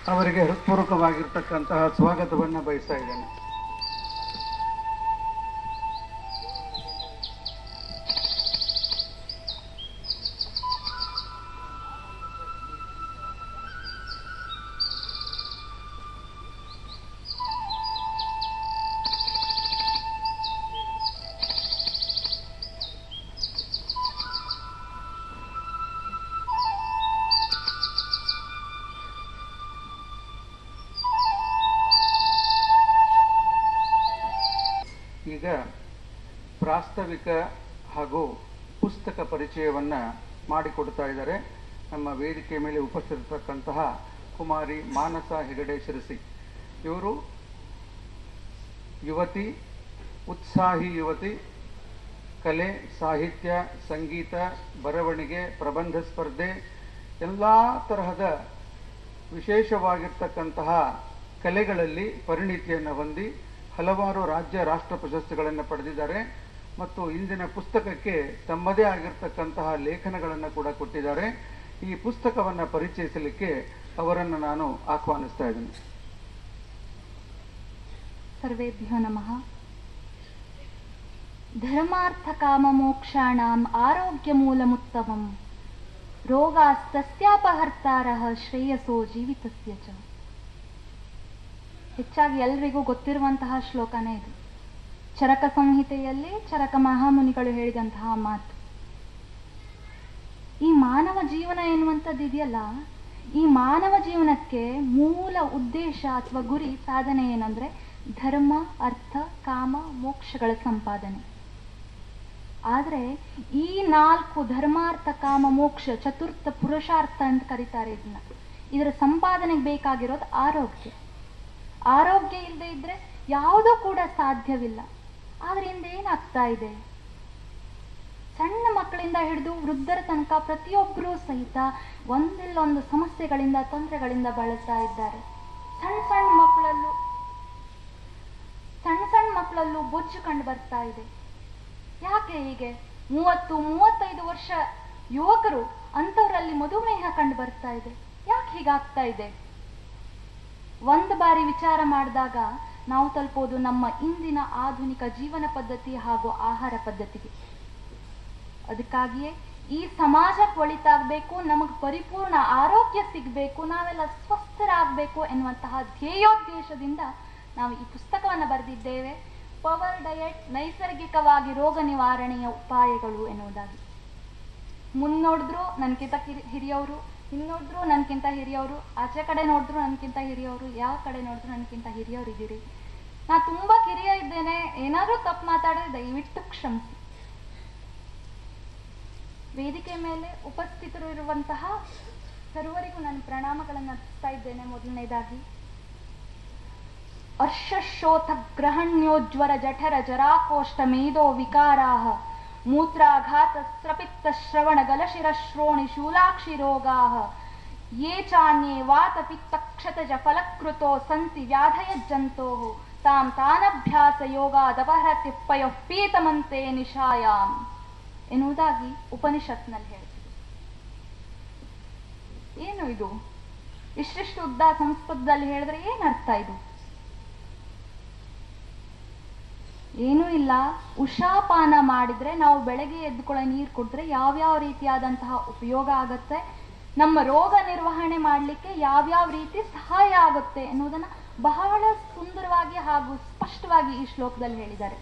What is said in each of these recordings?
ಅವರಿಗೆ ಹೃತ್ಪೂರ್ವಕವಾಗಿರ್ತಕ್ಕಂತಹ ಸ್ವಾಗತವನ್ನು ಬಯಸ್ತಾ ಇದ್ದೇನೆ ಈಗ ಪ್ರಾಸ್ತಾವಿಕ ಹಾಗೂ ಪುಸ್ತಕ ಪರಿಚಯವನ್ನ ಮಾಡಿಕೊಡ್ತಾ ಇದ್ದಾರೆ ನಮ್ಮ ವೇದಿಕೆ ಮೇಲೆ ಉಪಸ್ಥಿತಕ್ಕಂತಹ ಕುಮಾರಿ ಮಾನಸ ಹೆಗಡೆ ಶಿರಸಿ ಇವರು ಯುವತಿ ಉತ್ಸಾಹಿ ಯುವತಿ ಕಲೆ ಸಾಹಿತ್ಯ ಸಂಗೀತ ಬರವಣಿಗೆ ಪ್ರಬಂಧ ಸ್ಪರ್ಧೆ ಎಲ್ಲ ತರಹದ ವಿಶೇಷವಾಗಿರ್ತಕ್ಕಂತಹ ಕಲೆಗಳಲ್ಲಿ ಪರಿಣಿತಿಯನ್ನು ಹೊಂದಿ ಹಲವಾರು ರಾಜ್ಯ ರಾಷ್ಟ್ರ ಪ್ರಶಸ್ತಿಗಳನ್ನು ಪಡೆದಿದ್ದಾರೆ ಮತ್ತು ಇಂದಿನ ಪುಸ್ತಕಕ್ಕೆ ತಮ್ಮದೇ ಆಗಿರ್ತಕ್ಕಂತಹ ಲೇಖನಗಳನ್ನು ಕೂಡ ಕೊಟ್ಟಿದ್ದಾರೆ ಈ ಪುಸ್ತಕವನ್ನು ಪರಿಚಯಿಸಲಿಕ್ಕೆ ಅವರನ್ನು ನಾನು ಆಹ್ವಾನಿಸ್ತಾ ಇದ್ದೇನೆ सर्वेभ्यो नमः धर्मार्थकाममोक्षाणाम् आरोग्यमूलमुत्तमम् ರೋಗಾಸ್ತಸ್ಯಾಪಹರ್ತಾರಃ ಶ್ರೇಯಸೋ ಜೀವಿತಸ್ಯ ಚ ಹೆಚ್ಚಾಗಿ ಎಲ್ರಿಗೂ ಗೊತ್ತಿರುವಂತಹ ಶ್ಲೋಕನೇ ಇದು ಚರಕ ಸಂಹಿತೆಯಲ್ಲಿ ಚರಕ ಮಹಾಮುನಿಗಳು ಹೇಳಿದಂತಹ ಮಾತು ಈ ಮಾನವ ಜೀವನ ಎನ್ನುವಂಥದ್ದು ಇದೆಯಲ್ಲ ಈ ಮಾನವ ಜೀವನಕ್ಕೆ ಮೂಲ ಉದ್ದೇಶ ಅಥವಾ ಗುರಿ ಸಾಧನೆ ಏನಂದ್ರೆ ಧರ್ಮ ಅರ್ಥ ಕಾಮ ಮೋಕ್ಷಗಳ ಸಂಪಾದನೆ ಆದ್ರೆ ಈ ನಾಲ್ಕು ಧರ್ಮಾರ್ಥ ಕಾಮ ಮೋಕ್ಷ ಚತುರ್ಥ ಪುರುಷಾರ್ಥ ಅಂತ ಕರೀತಾರೆ ಇದನ್ನ ಇದರ ಸಂಪಾದನೆಗೆ ಬೇಕಾಗಿರೋದು ಆರೋಗ್ಯ ಆರೋಗ್ಯ ಇಲ್ಲದೆ ಇದ್ರೆ ಯಾವುದೂ ಕೂಡ ಸಾಧ್ಯವಿಲ್ಲ ಆದ್ರೆ ಇಂದ ಏನಾಗ್ತಾ ಇದೆ ಸಣ್ಣ ಮಕ್ಕಳಿಂದ ಹಿಡಿದು ವೃದ್ಧರ ತನಕ ಪ್ರತಿಯೊಬ್ಬರೂ ಸಹಿತ ಒಂದಿಲ್ಲೊಂದು ಸಮಸ್ಯೆಗಳಿಂದ ತೊಂದರೆಗಳಿಂದ ಬಳಲ್ತಾ ಇದ್ದಾರೆ ಸಣ್ಣ ಸಣ್ಣ ಮಕ್ಕಳಲ್ಲೂ ಸಣ್ಣ ಸಣ್ಣ ಮಕ್ಕಳಲ್ಲೂ ಬೊಜ್ಜು ಕಂಡು ಬರ್ತಾ ಇದೆ ಯಾಕೆ ಹೀಗೆ ಮೂವತ್ತು ಮೂವತ್ತೈದು ವರ್ಷ ಯುವಕರು ಅಂಥವರಲ್ಲಿ ಮಧುಮೇಹ ಕಂಡು ಬರ್ತಾ ಇದೆ ಯಾಕೆ ಹೀಗಾಗ್ತಾ ಇದೆ ಒಂದು ಬಾರಿ ವಿಚಾರ ಮಾಡಿದಾಗ ನಾವು ತಲುಪೋದು ನಮ್ಮ ಇಂದಿನ ಆಧುನಿಕ ಜೀವನ ಪದ್ಧತಿ ಹಾಗೂ ಆಹಾರ ಪದ್ಧತಿಗೆ ಅದಕ್ಕಾಗಿಯೇ ಈ ಸಮಾಜ ಒಳಿತಾಗಬೇಕು ನಮಗೆ ಪರಿಪೂರ್ಣ ಆರೋಗ್ಯ ಸಿಗಬೇಕು ನಾವೆಲ್ಲ ಸ್ವಸ್ಥರಾಗಬೇಕು ಎನ್ನುವಂತಹ ಧ್ಯೇಯೋದ್ದೇಶದಿಂದ ನಾವು ಈ ಪುಸ್ತಕವನ್ನು ಬರೆದಿದ್ದೇವೆ ಪವರ್ ಡಯಟ್ ನೈಸರ್ಗಿಕವಾಗಿ ರೋಗ ನಿವಾರಣೆಯ ಉಪಾಯಗಳು ಎನ್ನುವುದಾಗಿ ಮುನ್ನೋಡಿದ್ರು ನನ್ಕಿಂತ ಕಿರಿ- ಹಿರಿಯವರು ಹಿನ್ನೋಡಿದ್ರು ನನ್ಕಿಂತ ಹಿರಿಯವರು ಆಚೆ ಕಡೆ ನೋಡಿದ್ರು ನನ್ಕಿಂತ ಹಿರಿಯವರು ಯಾವ ಕಡೆ ನೋಡಿದ್ರು ನನ್ಕಿಂತ ಹಿರಿಯವರು ಇದ್ದೀರಿ ನಾ ತುಂಬಾ ಕಿರಿಯ ಇದ್ದೇನೆ ಏನಾದ್ರೂ ತಪ್ಪು ಮಾತಾಡಿದ್ರೆ ದಯವಿಟ್ಟು ಕ್ಷಮಿಸಿ ವೇದಿಕೆ ಮೇಲೆ ಉಪಸ್ಥಿತರು ಇರುವಂತಹ ಸರ್ವರಿಗೂ ನಾನು ಪ್ರಣಾಮಗಳನ್ನು ಅರ್ಪಿಸ್ತಾ ಇದ್ದೇನೆ ಮೊದಲನೇದಾಗಿ ಅರ್ಷಶೋಥ ಗ್ರಹಣ್ಯೋಜ್ವರ ಜಠರ ಜರಾಕೋಷ್ಠ ಮೇಧೋ ವಿಕಾರಾಹ ಮೂತ್ರಾಘಾತ ಸ್ರಪಿತ್ತ ಶ್ರವಣ ಗಲಶಿರ ಶ್ರೋಣಿ ಶೂಲಾಕ್ಷಿ ರೋಗಾಹ ಯೇ ಚಾನ್ಯೇ ವಾತ ಪಿತ್ತ ಕ್ಷತಜ ಫಲಕೃತೋ ಸಂತಿ ವ್ಯಾಧಯ ಜಂತೋಃ ತಾಂ ತಾನಭ್ಯಾಸ ಯೋಗಾದಪಹರತಿ ಪಯಃ ಪೀತಮಂತೆ ನಿಶಾಯಾಮ್ ಎನ್ನುವುದಾಗಿ ಉಪನಿಷತ್ನಲ್ಲಿ ಹೇಳ್ತಿದೆ ಏನು ಇದು ಇಷ್ಟಿಷ್ಟು ಉದ್ದ ಸಂಸ್ಕೃತದಲ್ಲಿ ಹೇಳಿದ್ರೆ ಏನರ್ಥ ಇದು ಏನೂ ಇಲ್ಲ ಉಷಾಪಾನ ಮಾಡಿದ್ರೆ ನಾವು ಬೆಳಗ್ಗೆ ಎದ್ದುಕೊಳ್ಳೋ ನೀರು ಕುಡಿದ್ರೆ ಯಾವ್ಯಾವ ರೀತಿಯಾದಂತಹ ಉಪಯೋಗ ಆಗತ್ತೆ ನಮ್ಮ ರೋಗ ನಿರ್ವಹಣೆ ಮಾಡಲಿಕ್ಕೆ ಯಾವ್ಯಾವ ರೀತಿ ಸಹಾಯ ಆಗುತ್ತೆ ಎನ್ನುವುದನ್ನ ಬಹಳ ಸುಂದರವಾಗಿ ಹಾಗೂ ಸ್ಪಷ್ಟವಾಗಿ ಈ ಶ್ಲೋಕದಲ್ಲಿ ಹೇಳಿದ್ದಾರೆ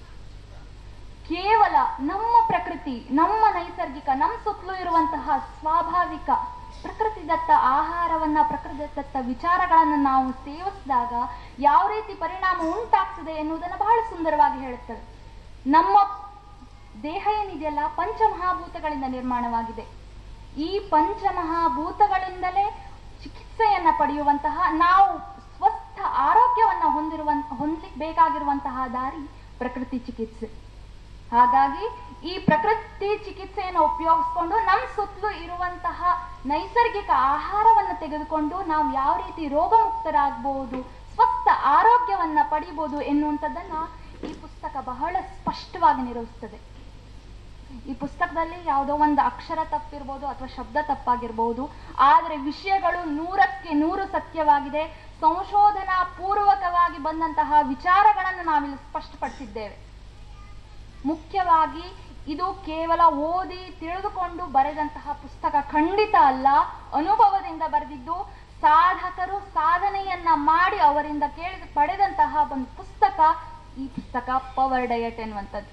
ಕೇವಲ ನಮ್ಮ ಪ್ರಕೃತಿ ನಮ್ಮ ನೈಸರ್ಗಿಕ ನಮ್ಮ ಸುತ್ತಲೂ ಇರುವಂತಹ ಸ್ವಾಭಾವಿಕ ಪ್ರಕೃತಿದತ್ತ ಆಹಾರವನ್ನ ಪ್ರಕೃತಿದತ್ತ ವಿಚಾರಗಳನ್ನು ನಾವು ಸೇವಿಸಿದಾಗ ಯಾವ ರೀತಿ ಪರಿಣಾಮ ಉಂಟಾಗ್ತದೆ ಎನ್ನುವುದನ್ನು ಬಹಳ ಸುಂದರವಾಗಿ ಹೇಳುತ್ತದೆ ನಮ್ಮ ದೇಹ ಏನಿದೆಯಲ್ಲ ಪಂಚಮಹಾಭೂತಗಳಿಂದ ನಿರ್ಮಾಣವಾಗಿದೆ ಈ ಪಂಚಮಹಾಭೂತಗಳಿಂದಲೇ ಚಿಕಿತ್ಸೆಯನ್ನ ಪಡೆಯುವಂತಹ ನಾವು ಸ್ವಸ್ಥ ಆರೋಗ್ಯವನ್ನ ಹೊಂದಿರುವ ಹೊಂದಲಿಕ್ಕೆ ಬೇಕಾಗಿರುವಂತಹ ದಾರಿ ಪ್ರಕೃತಿ ಚಿಕಿತ್ಸೆ ಹಾಗಾಗಿ ಈ ಪ್ರಕೃತಿ ಚಿಕಿತ್ಸೆಯನ್ನು ಉಪಯೋಗಿಸ್ಕೊಂಡು ನಮ್ಮ ಸುತ್ತಲೂ ಇರುವಂತಹ ನೈಸರ್ಗಿಕ ಆಹಾರವನ್ನು ತೆಗೆದುಕೊಂಡು ನಾವು ಯಾವ ರೀತಿ ರೋಗಮುಕ್ತರಾಗಬಹುದು ಸ್ವಸ್ಥ ಆರೋಗ್ಯವನ್ನ ಪಡಿಬಹುದು ಎನ್ನುವಂಥದ್ದನ್ನ ಈ ಪುಸ್ತಕ ಬಹಳ ಸ್ಪಷ್ಟವಾಗಿ ನಿರ್ವಹಿಸ್ತದೆ ಈ ಪುಸ್ತಕದಲ್ಲಿ ಯಾವುದೋ ಒಂದು ಅಕ್ಷರ ತಪ್ಪಿರ್ಬೋದು ಅಥವಾ ಶಬ್ದ ತಪ್ಪಾಗಿರ್ಬೋದು ಆದರೆ ವಿಷಯಗಳು ನೂರಕ್ಕೆ ನೂರು ಸತ್ಯವಾಗಿದೆ ಸಂಶೋಧನಾ ಪೂರ್ವಕವಾಗಿ ಬಂದಂತಹ ವಿಚಾರಗಳನ್ನು ನಾವಿಲ್ಲಿ ಸ್ಪಷ್ಟಪಡಿಸಿದ್ದೇವೆ ಮುಖ್ಯವಾಗಿ ಇದು ಕೇವಲ ಓದಿ ತಿಳಿದುಕೊಂಡು ಬರೆದಂತಹ ಪುಸ್ತಕ ಖಂಡಿತ ಅಲ್ಲ ಅನುಭವದಿಂದ ಬರೆದಿದ್ದು ಸಾಧಕರು ಸಾಧನೆಯನ್ನ ಮಾಡಿ ಅವರಿಂದ ಕೇಳಿ ಪಡೆದಂತಹ ಒಂದು ಪುಸ್ತಕ ಈ ಪುಸ್ತಕ ಪವರ್ ಡಯಟ್ ಎನ್ನುವಂಥದ್ದು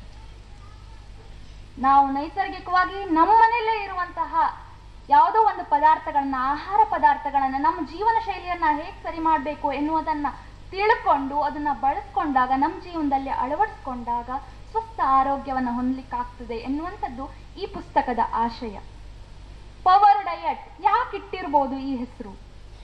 ನಾವು ನೈಸರ್ಗಿಕವಾಗಿ ನಮ್ಮ ಮನೆಯಲ್ಲೇ ಇರುವಂತಹ ಯಾವುದೋ ಒಂದು ಪದಾರ್ಥಗಳನ್ನ ಆಹಾರ ಪದಾರ್ಥಗಳನ್ನ ನಮ್ಮ ಜೀವನ ಶೈಲಿಯನ್ನ ಹೇಗೆ ಸರಿ ಮಾಡಬೇಕು ಎನ್ನುವುದನ್ನ ತಿಳ್ಕೊಂಡು ಅದನ್ನ ಬಳಸ್ಕೊಂಡಾಗ ನಮ್ಮ ಜೀವನದಲ್ಲಿ ಅಳವಡಿಸ್ಕೊಂಡಾಗ ಸ್ವಸ್ಥ ಆರೋಗ್ಯವನ್ನ ಹೊಂದಲಿಕ್ಕಾಗ್ತದೆ ಎನ್ನುವಂಥದ್ದು ಈ ಪುಸ್ತಕದ ಆಶಯ ಪವರ್ ಡಯಟ್ ಯಾಕೆ ಇಟ್ಟಿರ್ಬೋದು ಈ ಹೆಸರು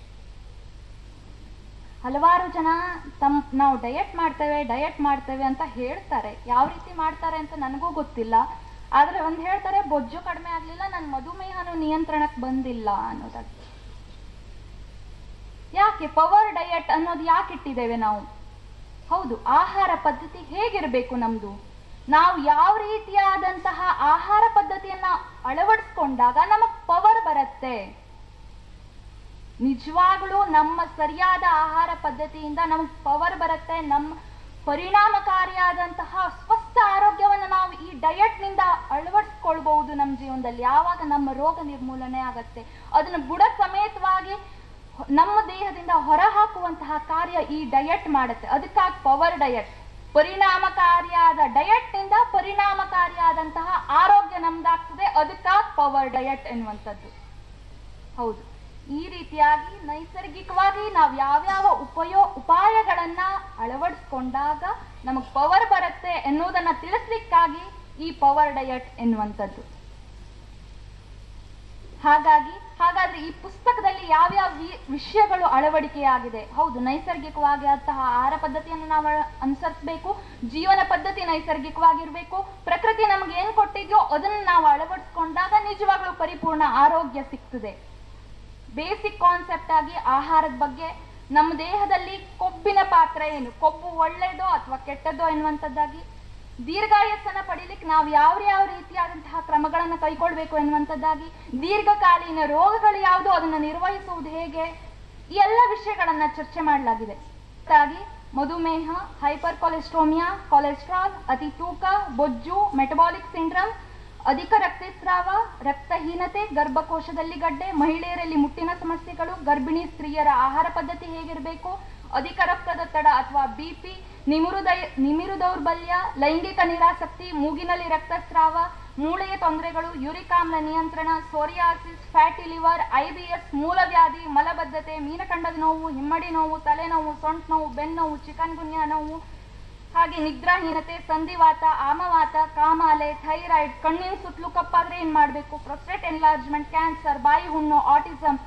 ಹಲವಾರು ಜನ ತಮ್ ನಾವು ಡಯಟ್ ಮಾಡ್ತೇವೆ ಡಯಟ್ ಮಾಡ್ತೇವೆ ಅಂತ ಹೇಳ್ತಾರೆ ಯಾವ ರೀತಿ ಮಾಡ್ತಾರೆ ಅಂತ ನನಗೂ ಗೊತ್ತಿಲ್ಲ ಆದ್ರೆ ಒಂದ್ ಹೇಳ್ತಾರೆ ಬೊಜ್ಜು ಕಡಿಮೆ ಆಗ್ಲಿಲ್ಲ ನನ್ನ ಮಧುಮೇಹನು ನಿಯಂತ್ರಣಕ್ಕೆ ಬಂದಿಲ್ಲ ಅನ್ನೋದಾಗಿ ಯಾಕೆ ಪವರ್ ಡಯಟ್ ಅನ್ನೋದು ಯಾಕೆ ಇಟ್ಟಿದ್ದೇವೆ ನಾವು ಹೌದು ಆಹಾರ ಪದ್ಧತಿ ಹೇಗಿರಬೇಕು ನಮ್ದು ನಾವು ಯಾವ ರೀತಿಯಾದಂತಹ ಆಹಾರ ಪದ್ಧತಿಯನ್ನ ಅಳವಡಿಸ್ಕೊಂಡಾಗ ನಮಗ್ ಪವರ್ ಬರುತ್ತೆ ನಿಜವಾಗ್ಲೂ ನಮ್ಮ ಸರಿಯಾದ ಆಹಾರ ಪದ್ಧತಿಯಿಂದ ನಮ್ಗೆ ಪವರ್ ಬರುತ್ತೆ ನಮ್ಮ ಪರಿಣಾಮಕಾರಿಯಾದಂತಹ ಸ್ವಸ್ಥ ಆರೋಗ್ಯವನ್ನು ನಾವು ಈ ಡಯಟ್ ನಿಂದ ಅಳವಡಿಸ್ಕೊಳ್ಬಹುದು ನಮ್ಮ ಜೀವನದಲ್ಲಿ ಯಾವಾಗ ನಮ್ಮ ರೋಗ ನಿರ್ಮೂಲನೆ ಆಗತ್ತೆ ಅದನ್ನ ಬುಡ ಸಮೇತವಾಗಿ ಹೊ- ನಮ್ಮ ದೇಹದಿಂದ ಹೊರಹಾಕುವಂತಹ ಕಾರ್ಯ ಈ ಡಯಟ್ ಮಾಡುತ್ತೆ ಅದಕ್ಕಾಗಿ ಪವರ್ ಡಯಟ್ ಪರಿಣಾಮಕಾರಿಯಾದ ಡಯಟ್ ನಿಂದ ಪರಿಣಾಮಕಾರಿಯಾದಂತಹ ಆರೋಗ್ಯ ನಮ್ದಾಗ್ತದೆ ಅದಕ್ಕಾಗಿ ಪವರ್ ಡಯಟ್ ಎನ್ನುವಂಥದ್ದು ಹೌದು ಈ ರೀತಿಯಾಗಿ ನೈಸರ್ಗಿಕವಾಗಿ ನಾವು ಯಾವ್ಯಾವ ಉಪಯೋ ಉಪಾಯಗಳನ್ನ ಅಳವಡಿಸ್ಕೊಂಡಾಗ ನಮಗ್ ಪವರ್ ಬರುತ್ತೆ ಎನ್ನುವುದನ್ನ ತಿಳಿಸ್ಲಿಕ್ಕಾಗಿ ಈ ಪವರ್ ಡಯಟ್ ಎನ್ನುವಂಥದ್ದು ಹಾಗಾಗಿ ಹಾಗಾದ್ರೆ ಈ ಪುಸ್ತಕದಲ್ಲಿ ಯಾವ್ಯಾವ ವಿ- ವಿಷಯಗಳು ಅಳವಡಿಕೆಯಾಗಿದೆ ಹೌದು ನೈಸರ್ಗಿಕವಾಗಿ ಅಂತಹ ಆಹಾರ ಪದ್ಧತಿಯನ್ನು ನಾವು ಅನುಸರಿಸಬೇಕು ಜೀವನ ಪದ್ಧತಿ ನೈಸರ್ಗಿಕವಾಗಿರ್ಬೇಕು ಪ್ರಕೃತಿ ನಮ್ಗೆ ಏನ್ ಕೊಟ್ಟಿದ್ಯೋ ಅದನ್ನ ನಾವು ಅಳವಡಿಸ್ಕೊಂಡಾಗ ನಿಜವಾಗ್ಲೂ ಪರಿಪೂರ್ಣ ಆರೋಗ್ಯ ಸಿಗ್ತದೆ ಬೇಸಿಕ್ ಕಾನ್ಸೆಪ್ಟ್ ಆಗಿ ಆಹಾರದ ಬಗ್ಗೆ ನಮ್ಮ ದೇಹದಲ್ಲಿ ಕೊಬ್ಬಿನ ಪಾತ್ರ ಏನು ಕೊಬ್ಬು ಒಳ್ಳೇದೋ ಅಥವಾ ಕೆಟ್ಟದ್ದೋ ಎನ್ನುವಂಥದ್ದಾಗಿ ದೀರ್ಘಾಯಸ್ಸನ್ನ ಪಡಿಲಿಕ್ಕೆ ನಾವು ಯಾವ ಯಾವ ರೀತಿಯಾದಂತಹ ಕ್ರಮಗಳನ್ನು ಕೈಗೊಳ್ಬೇಕು ಎನ್ನುವಂಥದ್ದಾಗಿ ದೀರ್ಘಕಾಲೀನ ರೋಗಗಳು ಯಾವುದು ಅದನ್ನು ನಿರ್ವಹಿಸುವುದು ಹೇಗೆ ಈ ಎಲ್ಲ ವಿಷಯಗಳನ್ನ ಚರ್ಚೆ ಮಾಡಲಾಗಿದೆ ಹಾಗಾಗಿ ಮಧುಮೇಹ ಹೈಪರ್ ಕೊಲೆಸ್ಟ್ರೋಮಿಯಾ ಕೊಲೆಸ್ಟ್ರಾಲ್ ಅತಿ ತೂಕ ಬೊಜ್ಜು ಮೆಟಬಾಲಿಕ್ ಸಿಂಡ್ರಮ್ ಅಧಿಕ ರಕ್ತಸ್ರಾವ ರಕ್ತಹೀನತೆ ಗರ್ಭಕೋಶದಲ್ಲಿ ಗಡ್ಡೆ ಮಹಿಳೆಯರಲ್ಲಿ ಮುಟ್ಟಿನ ಸಮಸ್ಯೆಗಳು ಗರ್ಭಿಣಿ ಸ್ತ್ರೀಯರ ಆಹಾರ ಪದ್ಧತಿ ಹೇಗಿರಬೇಕು ಅಧಿಕ ರಕ್ತದೊತ್ತಡ ಅಥವಾ ಬಿಪಿ ನಿಮಿರು ದೈ ನಿಮಿರು ದೌರ್ಬಲ್ಯ ಲೈಂಗಿಕ ನಿರಾಸಕ್ತಿ ಮೂಗಿನಲ್ಲಿ ರಕ್ತಸ್ರಾವ ಮೂಳೆಯ ತೊಂದರೆಗಳು ಯೂರಿಕ್ ಆಮ್ಲ ನಿಯಂತ್ರಣ ಸೋರಿಯಾಸಿಸ್ ಫ್ಯಾಟಿ ಲಿವರ್ ಐಬಿಎಸ್ ಮೂಲವ್ಯಾಧಿ ಮಲಬದ್ಧತೆ ಮೀನಖಂಡದ ನೋವು ಹಿಮ್ಮಡಿ ನೋವು ತಲೆನೋವು ಸೊಂಟ ನೋವು ಬೆನ್ನೋವು ಚಿಕನ್ ಗುನ್ಯಾ ನೋವು ಹಾಗೆ ನಿದ್ರಾಹೀನತೆ ಸಂಧಿವಾತ ಆಮವಾತ ಕಾಮಾಲೆ ಥೈರಾಯ್ಡ್ ಕಣ್ಣಿನ ಸುತ್ತಲೂ ಕಪ್ಪಾದ್ರೆ ಏನ್ ಮಾಡ್ಬೇಕು ಪ್ರೊಸ್ಟೇಟ್ ಎನ್ಲಾರ್ಜ್ಮೆಂಟ್ ಕ್ಯಾನ್ಸರ್ ಬಾಯಿ ಹುಣ್ಣು ಆಟಿಸಮ್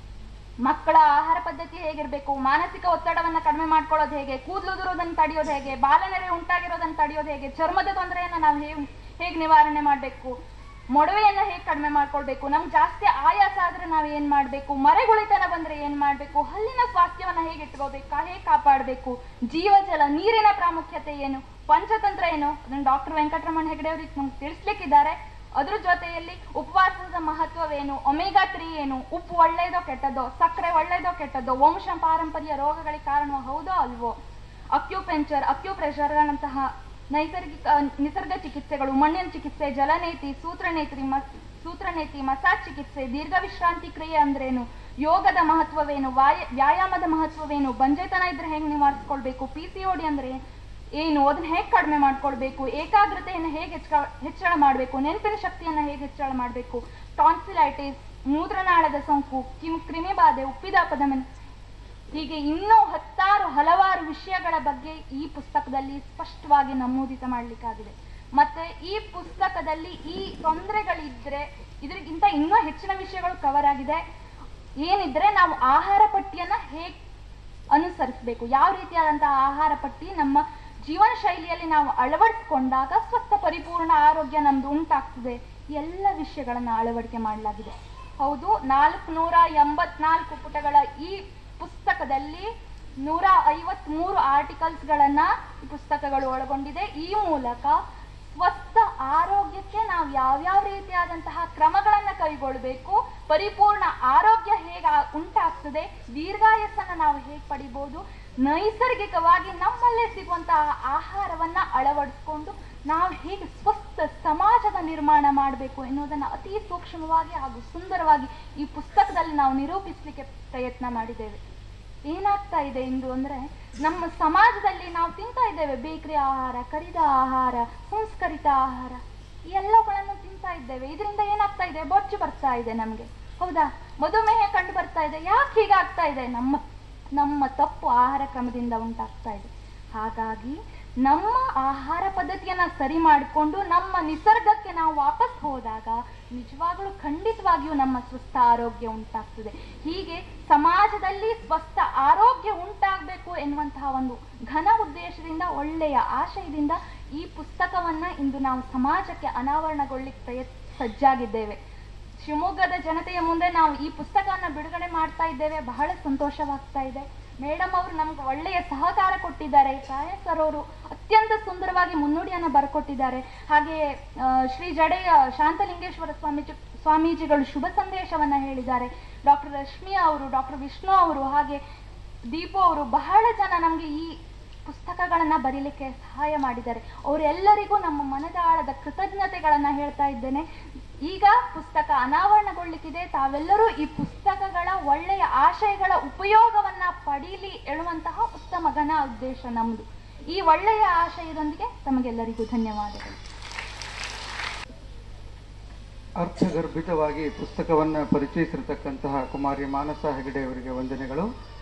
ಮಕ್ಕಳ ಆಹಾರ ಪದ್ಧತಿ ಹೇಗಿರ್ಬೇಕು ಮಾನಸಿಕ ಒತ್ತಡವನ್ನ ಕಡಿಮೆ ಮಾಡ್ಕೊಳ್ಳೋದು ಹೇಗೆ ಕೂದಲುದುರೋದನ್ನ ತಡೆಯೋದು ಹೇಗೆ ಬಾಲನೆರೆ ಉಂಟಾಗಿರೋದನ್ನ ತಡೆಯೋದು ಹೇಗೆ ಚರ್ಮದ ತೊಂದರೆಯನ್ನ ನಾವು ಹೇಗೆ ಹೇಗೆ ನಿವಾರಣೆ ಮಾಡಬೇಕು ಮೊಡವೆಯನ್ನ ಹೇಗೆ ಕಡಿಮೆ ಮಾಡ್ಕೊಳ್ಬೇಕು ನಮ್ಗೆ ಜಾಸ್ತಿ ಆಯಾಸ ಆದ್ರೆ ನಾವು ಏನ್ ಮಾಡ್ಬೇಕು ಮರೆಗುಳಿತನ ಬಂದ್ರೆ ಏನ್ ಮಾಡ್ಬೇಕು ಹಲ್ಲಿನ ಸ್ವಾಸ್ಥ್ಯವನ್ನ ಹೇಗೆ ಇಟ್ಕೋಬೇಕು ಹೇಗೆ ಕಾಪಾಡಬೇಕು ಜೀವಜಲ ನೀರಿನ ಪ್ರಾಮುಖ್ಯತೆ ಏನು ಪಂಚತಂತ್ರ ಏನು ಅದನ್ನ ಡಾಕ್ಟರ್ ವೆಂಕಟರಮಣ ಹೆಗಡೆ ಅವ್ರಿಗೆ ನಮ್ಗೆ ತಿಳಿಸ್ಲಿಕ್ಕಿದ್ದಾರೆ ಅದ್ರ ಜೊತೆಯಲ್ಲಿ ಉಪವಾಸದ ಮಹತ್ವವೇನು ಒಮೆಗಾ ತ್ರೀ ಏನು ಉಪ್ಪು ಒಳ್ಳೇದೋ ಕೆಟ್ಟದ್ದೋ ಸಕ್ಕರೆ ಒಳ್ಳೇದೋ ಕೆಟ್ಟದ್ದೋ ವಂಶ ಪಾರಂಪರ್ಯ ರೋಗಗಳಿಗೆ ಕಾರಣ ಹೌದೋ ಅಲ್ವೋ ಅಕ್ಯುಪೆಂಚರ್ ಅಕ್ಯುಪ್ರೆಷರ್ಗಳಂತಹ ನೈಸರ್ಗಿಕ ನಿಸರ್ಗ ಚಿಕಿತ್ಸೆಗಳು ಮಣ್ಣಿನ ಚಿಕಿತ್ಸೆ ಜಲನೇತಿ ಸೂತ್ರನೇತ್ರಿ ಮಸ್ ಸೂತ್ರನೇತಿ ಮಸಾಜ್ ಚಿಕಿತ್ಸೆ ದೀರ್ಘ ವಿಶ್ರಾಂತಿ ಕ್ರಿಯೆ ಅಂದ್ರೇನು ಯೋಗದ ಮಹತ್ವವೇನು ವಾಯ ವ್ಯಾಯಾಮದ ಮಹತ್ವವೇನು ಬಂಜೆತನ ಇದ್ರೆ ಹೆಂಗ್ ನಿವಾರಿಸ್ಕೊಳ್ಬೇಕು ಪಿ ಸಿ ಓಡಿ ಅಂದ್ರೆ ಏನು ಅದನ್ನ ಹೇಗೆ ಕಡಿಮೆ ಮಾಡ್ಕೊಳ್ಬೇಕು ಏಕಾಗ್ರತೆಯನ್ನು ಹೇಗೆ ಹೆಚ್ಚ ಹೆಚ್ಚಳ ಮಾಡಬೇಕು ನೆನಪಿನ ಶಕ್ತಿಯನ್ನ ಹೇಗೆ ಹೆಚ್ಚಳ ಮಾಡಬೇಕು ಟಾನ್ಸಿಲೈಟಿಸ್ ಮೂತ್ರನಾಳದ ಸೋಂಕು ಕಿಮ್ ಕ್ರಿಮಿಬಾಧೆ ಉಪ್ಪಿದಾಪದ ಮನ್ ಹೀಗೆ ಇನ್ನೂ ಹತ್ತಾರು ಹಲವಾರು ವಿಷಯಗಳ ಬಗ್ಗೆ ಈ ಪುಸ್ತಕದಲ್ಲಿ ಸ್ಪಷ್ಟವಾಗಿ ನಮೂದಿತ ಮಾಡಲಿಕ್ಕಾಗಿದೆ ಮತ್ತೆ ಈ ಪುಸ್ತಕದಲ್ಲಿ ಈ ತೊಂದರೆಗಳಿದ್ರೆ ಇದಕ್ಕಿಂತ ಇನ್ನೂ ಹೆಚ್ಚಿನ ವಿಷಯಗಳು ಕವರ್ ಆಗಿದೆ ಏನಿದ್ರೆ ನಾವು ಆಹಾರ ಪಟ್ಟಿಯನ್ನ ಹೇಗೆ ಅನುಸರಿಸಬೇಕು ಯಾವ ರೀತಿಯಾದಂತಹ ಆಹಾರ ಪಟ್ಟಿ ನಮ್ಮ ಜೀವನ ಶೈಲಿಯಲ್ಲಿ ನಾವು ಅಳವಡಿಸ್ಕೊಂಡಾಗ ಸ್ವಸ್ಥ ಪರಿಪೂರ್ಣ ಆರೋಗ್ಯ ನಮ್ದು ಉಂಟಾಗ್ತದೆ ಎಲ್ಲ ವಿಷಯಗಳನ್ನ ಅಳವಡಿಕೆ ಮಾಡಲಾಗಿದೆ ಹೌದು ನಾಲ್ಕು ನೂರ ಎಂಬತ್ನಾಲ್ಕು ಪುಟಗಳ ಈ ಪುಸ್ತಕದಲ್ಲಿ ನೂರ ಐವತ್ಮೂರು ಆರ್ಟಿಕಲ್ಸ್ಗಳನ್ನ ಈ ಪುಸ್ತಕಗಳು ಒಳಗೊಂಡಿದೆ ಈ ಮೂಲಕ ಸ್ವಸ್ಥ ಆರೋಗ್ಯಕ್ಕೆ ನಾವು ಯಾವ್ಯಾವ ರೀತಿಯಾದಂತಹ ಕ್ರಮಗಳನ್ನ ಕೈಗೊಳ್ಬೇಕು ಪರಿಪೂರ್ಣ ಆರೋಗ್ಯ ಹೇಗೆ ಆ- ಉಂಟಾಗ್ತದೆ ದೀರ್ಘಾಯಸ್ಸನ್ನ ನಾವು ಹೇಗೆ ಪಡಿಬಹುದು ನೈಸರ್ಗಿಕವಾಗಿ ನಮ್ಮಲ್ಲೇ ಸಿಗುವಂತಹ ಆಹಾರವನ್ನ ಅಳವಡಿಸ್ಕೊಂಡು ನಾವು ಹೇಗೆ ಸ್ವಸ್ಥ ಸಮಾಜದ ನಿರ್ಮಾಣ ಮಾಡಬೇಕು ಎನ್ನುವುದನ್ನ ಅತಿ ಸೂಕ್ಷ್ಮವಾಗಿ ಹಾಗೂ ಸುಂದರವಾಗಿ ಈ ಪುಸ್ತಕದಲ್ಲಿ ನಾವು ನಿರೂಪಿಸಲಿಕ್ಕೆ ಪ್ರಯತ್ನ ಮಾಡಿದ್ದೇವೆ ಏನಾಗ್ತಾ ಇದೆ ಇಂದು ಅಂದ್ರೆ ನಮ್ಮ ಸಮಾಜದಲ್ಲಿ ನಾವು ತಿಂತಾ ಇದ್ದೇವೆ ಬೇಕರಿ ಆಹಾರ ಕರಿದ ಆಹಾರ ಸಂಸ್ಕರಿತ ಆಹಾರ ಈ ಎಲ್ಲವುಗಳನ್ನು ತಿಂತಾ ಇದ್ದೇವೆ ಇದರಿಂದ ಏನಾಗ್ತಾ ಇದೆ ಬೊಜ್ಜು ಬರ್ತಾ ಇದೆ ನಮ್ಗೆ ಹೌದಾ ಮಧುಮೇಹ ಕಂಡು ಬರ್ತಾ ಇದೆ ಯಾಕೆ ಹೀಗಾಗ್ತಾ ಇದೆ ನಮ್ಮ ನಮ್ಮ ತಪ್ಪು ಆಹಾರ ಕ್ರಮದಿಂದ ಉಂಟಾಗ್ತಾ ಇದೆ ಹಾಗಾಗಿ ನಮ್ಮ ಆಹಾರ ಪದ್ಧತಿಯನ್ನ ಸರಿ ಮಾಡಿಕೊಂಡು ನಮ್ಮ ನಿಸರ್ಗಕ್ಕೆ ನಾವು ವಾಪಸ್ ಹೋದಾಗ ನಿಜವಾಗ್ಲೂ ಖಂಡಿತವಾಗಿಯೂ ನಮ್ಮ ಸ್ವಸ್ಥ ಆರೋಗ್ಯ ಉಂಟಾಗ್ತದೆ ಹೀಗೆ ಸಮಾಜದಲ್ಲಿ ಸ್ವಸ್ಥ ಆರೋಗ್ಯ ಉಂಟಾಗಬೇಕು ಎನ್ನುವಂತಹ ಒಂದು ಘನ ಉದ್ದೇಶದಿಂದ ಒಳ್ಳೆಯ ಆಶಯದಿಂದ ಈ ಪುಸ್ತಕವನ್ನ ಇಂದು ನಾವು ಸಮಾಜಕ್ಕೆ ಅನಾವರಣಗೊಳ್ಳಿಕ್ಕೆ ಪ್ರಯತ್ ಸಜ್ಜಾಗಿದ್ದೇವೆ ಶಿವಮೊಗ್ಗದ ಜನತೆಯ ಮುಂದೆ ನಾವು ಈ ಪುಸ್ತಕವನ್ನ ಬಿಡುಗಡೆ ಮಾಡ್ತಾ ಇದ್ದೇವೆ ಬಹಳ ಸಂತೋಷವಾಗ್ತಾ ಇದೆ ಮೇಡಮ್ ಅವರು ನಮ್ಗೆ ಒಳ್ಳೆಯ ಸಹಕಾರ ಕೊಟ್ಟಿದ್ದಾರೆ ಛಾಯಾ ಸರ್ ಅವರು ಅತ್ಯಂತ ಸುಂದರವಾಗಿ ಮುನ್ನುಡಿಯನ್ನ ಬರ್ಕೊಟ್ಟಿದ್ದಾರೆ ಹಾಗೆ ಆ, ಶ್ರೀ ಜಡೆಯ ಶಾಂತಲಿಂಗೇಶ್ವರ ಸ್ವಾಮೀಜಿ ಸ್ವಾಮೀಜಿಗಳು ಶುಭ ಸಂದೇಶವನ್ನ ಹೇಳಿದ್ದಾರೆ ಡಾಕ್ಟರ್ ರಶ್ಮಿ ಅವರು ಡಾಕ್ಟರ್ ವಿಷ್ಣು ಅವರು ಹಾಗೆ ದೀಪು ಅವರು ಬಹಳ ಜನ ನಮ್ಗೆ ಈ ಪುಸ್ತಕಗಳನ್ನ ಬರೀಲಿಕ್ಕೆ ಸಹಾಯ ಮಾಡಿದ್ದಾರೆ ಅವರೆಲ್ಲರಿಗೂ ನಮ್ಮ ಮನದಾಳದ ಕೃತಜ್ಞತೆಗಳನ್ನ ಹೇಳ್ತಾ ಇದ್ದೇನೆ ಈಗ ಪುಸ್ತಕ ಅನಾವರಣಗೊಳ್ಳಿಕ್ಕಿದೆ ತಾವೆಲ್ಲರೂ ಈ ಪುಸ್ತಕಗಳ ಒಳ್ಳೆಯ ಆಶಯಗಳ ಉಪಯೋಗವನ್ನ ಪಡೀಲಿ ಎಳುವಂತಹ ಉತ್ತಮ ಘನ ಉದ್ದೇಶ ನಮ್ಮದು ಈ ಒಳ್ಳೆಯ ಆಶಯದೊಂದಿಗೆ ತಮಗೆಲ್ಲರಿಗೂ ಧನ್ಯವಾದಗಳು ಅರ್ಥಗರ್ಭಿತವಾಗಿ ಪುಸ್ತಕವನ್ನು ಪರಿಚಯಿಸಿರ್ತಕ್ಕಂತಹ ಕುಮಾರಿ ಮಾನಸ ಹೆಗಡೆ ಅವರಿಗೆ ವಂದನೆಗಳು